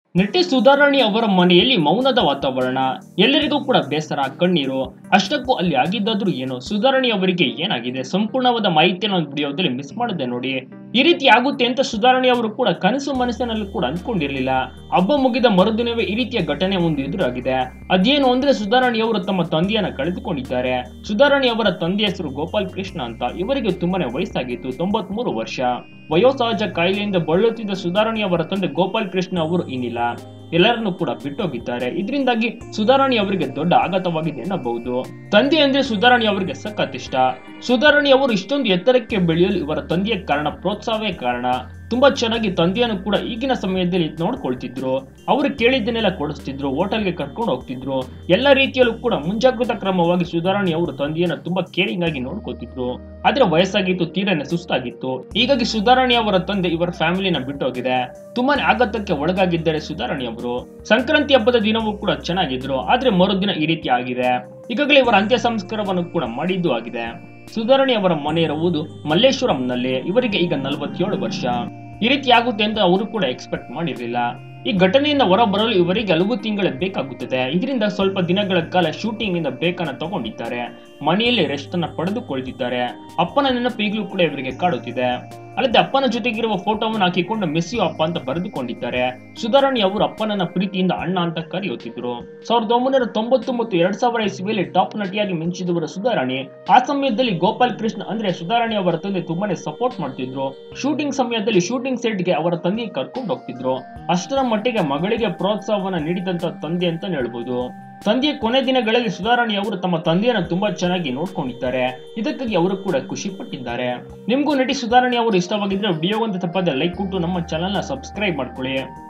ನಟಿ ಸುಧಾರಾಣಿ ಅವರ ಮನೆಯಲ್ಲಿ ಮೌನದ ವಾತಾವರಣ ಎಲ್ಲರಿಗೂ ಕೂಡ ಬೇಸರ ಕಣ್ಣೀರು ಅಷ್ಟಕ್ಕೂ ಅಲ್ಲಿ ಆಗಿದ್ದಾದ್ರೂ ಏನು ಸುಧಾರಾಣಿ ಅವರಿಗೆ ಏನಾಗಿದೆ ಸಂಪೂರ್ಣವಾದ ಮಾಹಿತಿಯನ್ನು ಒಂದು ವಿಡಿಯೋದಲ್ಲಿ ಮಿಸ್ ಮಾಡಿದೆ ನೋಡಿ ಈ ರೀತಿ ಆಗುತ್ತೆ ಅಂತ ಸುಧಾರಾಣಿ ಅವರು ಕೂಡ ಕನಸು ಮನಸ್ಸಿನಲ್ಲಿ ಕೂಡ ಅಂದ್ಕೊಂಡಿರ್ಲಿಲ್ಲ ಹಬ್ಬ ಮುಗಿದ ಮರುದಿನವೇ ಈ ರೀತಿಯ ಘಟನೆ ಒಂದು ಎದುರಾಗಿದೆ ಅದೇನು ಅಂದ್ರೆ ಸುಧಾರಾಣಿ ಅವರು ತಮ್ಮ ತಂದೆಯನ್ನ ಕಳೆದುಕೊಂಡಿದ್ದಾರೆ ಸುಧಾರಾಣಿ ಅವರ ತಂದೆ ಹೆಸರು ಗೋಪಾಲ್ ಕೃಷ್ಣ ಅಂತ ಇವರಿಗೆ ತುಂಬಾನೇ ವಯಸ್ಸಾಗಿತ್ತು ತೊಂಬತ್ಮೂರು ವರ್ಷ ವಯೋಸಹಜ ಕಾಯಿಲೆಯಿಂದ ಬಳಲುತ್ತಿದ್ದ ಸುಧಾರಾಣಿ ಅವರ ತಂದೆ ಗೋಪಾಲ್ ಕೃಷ್ಣ ಅವರು ಇನ್ನಿಲ್ಲ ಎಲ್ಲರನ್ನು ಕೂಡ ಬಿಟ್ಟೋಗಿದ್ದಾರೆ ಇದರಿಂದಾಗಿ ಸುಧಾರಾಣಿ ಅವರಿಗೆ ದೊಡ್ಡ ಆಘಾತವಾಗಿದೆ ಎನ್ನಬಹುದು ತಂದೆ ಅಂದ್ರೆ ಸುಧಾರಾಣಿ ಅವರಿಗೆ ಸಖತ್ ಇಷ್ಟ ಸುಧಾರಾಣಿ ಅವರು ಇಷ್ಟೊಂದು ಎತ್ತರಕ್ಕೆ ಬೆಳೆಯಲು ಇವರ ತಂದೆಯ ಕಾರಣ ಪ್ರೋತ್ಸಾಹವೇ ಕಾರಣ ತುಂಬಾ ಚೆನ್ನಾಗಿ ತಂದೆಯನ್ನು ಕೂಡ ಈಗಿನ ಸಮಯದಲ್ಲಿ ನೋಡ್ಕೊಳ್ತಿದ್ರು ಅವರು ಕೇಳಿದ್ದನ್ನೆಲ್ಲ ಕೊಡಿಸ್ತಿದ್ರು ಹೋಟೆಲ್ಗೆ ಕರ್ಕೊಂಡು ಹೋಗ್ತಿದ್ರು ಎಲ್ಲ ರೀತಿಯಲ್ಲೂ ಕೂಡ ಮುಂಜಾಗ್ರತಾ ಕ್ರಮವಾಗಿ ಸುಧಾರಾಣಿ ಅವರು ತಂದೆಯನ್ನ ತುಂಬಾ ಕೇರಿಂಗ್ ಆಗಿ ನೋಡ್ಕೊತಿದ್ರು ಆದ್ರೆ ವಯಸ್ಸಾಗಿತ್ತು ತೀರನೆ ಸುಸ್ತಾಗಿತ್ತು ಹೀಗಾಗಿ ಸುಧಾರಾಣಿ ಅವರ ತಂದೆ ಇವರ ಫ್ಯಾಮಿಲಿನ ಬಿಟ್ಟೋಗಿದೆ ತುಂಬಾನೇ ಆಘಾತಕ್ಕೆ ಒಳಗಾಗಿದ್ದಾರೆ ಸುಧಾರಾಣಿ ಅವರು ಸಂಕ್ರಾಂತಿ ಹಬ್ಬದ ದಿನವೂ ಕೂಡ ಚೆನ್ನಾಗಿದ್ರು ಆದ್ರೆ ಮರುದಿನ ಈ ರೀತಿ ಆಗಿದೆ ಈಗಾಗಲೇ ಇವರ ಅಂತ್ಯ ಸಂಸ್ಕಾರವನ್ನು ಕೂಡ ಮಾಡಿದ್ದು ಆಗಿದೆ ಸುಧಾರಣಿ ಅವರ ಮನೆ ಇರುವುದು ಮಲ್ಲೇಶ್ವರಂನಲ್ಲಿ ಇವರಿಗೆ ಈಗ ನಲವತ್ತೇಳು ವರ್ಷ ಈ ರೀತಿ ಆಗುತ್ತೆ ಅಂತ ಅವರು ಕೂಡ ಎಕ್ಸ್ಪೆಕ್ಟ್ ಮಾಡಿರಲಿಲ್ಲ ಈ ಘಟನೆಯಿಂದ ಹೊರಬರಲು ಇವರಿಗೆ ಹಲವು ತಿಂಗಳೇ ಬೇಕಾಗುತ್ತದೆ ಇದರಿಂದ ಸ್ವಲ್ಪ ದಿನಗಳ ಕಾಲ ಶೂಟಿಂಗ್ ಇಂದ ಬೇಕನ್ನ ತಗೊಂಡಿದ್ದಾರೆ ಮನೆಯಲ್ಲಿ ರೆಸ್ಟ್ ಅನ್ನ ಪಡೆದುಕೊಳ್ತಿದ್ದಾರೆ ಅಪ್ಪನ ನೆನಪು ಈಗಲೂ ಕೂಡ ಇವರಿಗೆ ಕಾಡುತ್ತಿದೆ ಅಲ್ಲದೆ ಅಪ್ಪನ ಜೊತೆಗಿರುವ ಫೋಟೋವನ್ನು ಹಾಕಿಕೊಂಡು ಮೆಸ್ಸಿ ಅಪ್ಪ ಅಂತ ಬರೆದುಕೊಂಡಿದ್ದಾರೆ ಸುಧಾರಾಣಿ ಅವರು ಅಪ್ಪನನ್ನ ಪ್ರೀತಿಯಿಂದ ಅಣ್ಣ ಅಂತ ಕರೆಯುತ್ತಿದ್ರು ಸಾವಿರದ ಒಂಬೈನೂರ ತೊಂಬತ್ತು ಮತ್ತು ಎರಡ್ ಸಾವಿರ ಇಸ್ವಿಯಲ್ಲಿ ಟಾಪ್ ನಟಿಯಾಗಿ ಮಿಂಚಿದವರ ಸುಧಾರಾಣಿ ಆ ಸಮಯದಲ್ಲಿ ಗೋಪಾಲ್ ಕೃಷ್ಣ ಅಂದ್ರೆ ಸುಧಾರಾಣಿ ಅವರ ತಂದೆ ತುಂಬಾನೇ ಸಪೋರ್ಟ್ ಮಾಡ್ತಿದ್ರು ಶೂಟಿಂಗ್ ಸಮಯದಲ್ಲಿ ಶೂಟಿಂಗ್ ಸೆಟ್ಗೆ ಅವರ ತಂದೆ ಕರ್ಕೊಂಡು ಹೋಗ್ತಿದ್ರು ಅಷ್ಟರ ಮಟ್ಟಿಗೆ ಮಗಳಿಗೆ ಪ್ರೋತ್ಸಾಹವನ್ನ ನೀಡಿದಂತ ತಂದೆ ಅಂತ ಹೇಳ್ಬೋದು ತಂದೆಯ ಕೊನೆ ದಿನಗಳಲ್ಲಿ ಸುಧಾರಾಣಿ ಅವರು ತಮ್ಮ ತಂದೆಯನ್ನ ತುಂಬಾ ಚೆನ್ನಾಗಿ ನೋಡ್ಕೊಂಡಿದ್ದಾರೆ ಇದಕ್ಕಾಗಿ ಅವರು ಕೂಡ ಖುಷಿ ಪಟ್ಟಿದ್ದಾರೆ ನಿಮ್ಗೂ ನಟಿ ಸುಧಾರಾಣಿ ಅವರು ಇಷ್ಟವಾಗಿದ್ರೆ ವಿಡಿಯೋ ಒಂದು ತಪ್ಪದೆ ಲೈಕ್ ಕೊಟ್ಟು ನಮ್ಮ ಚಾನೆಲ್ ನ ಸಬ್ಸ್ಕ್ರೈಬ್ ಮಾಡ್ಕೊಳ್ಳಿ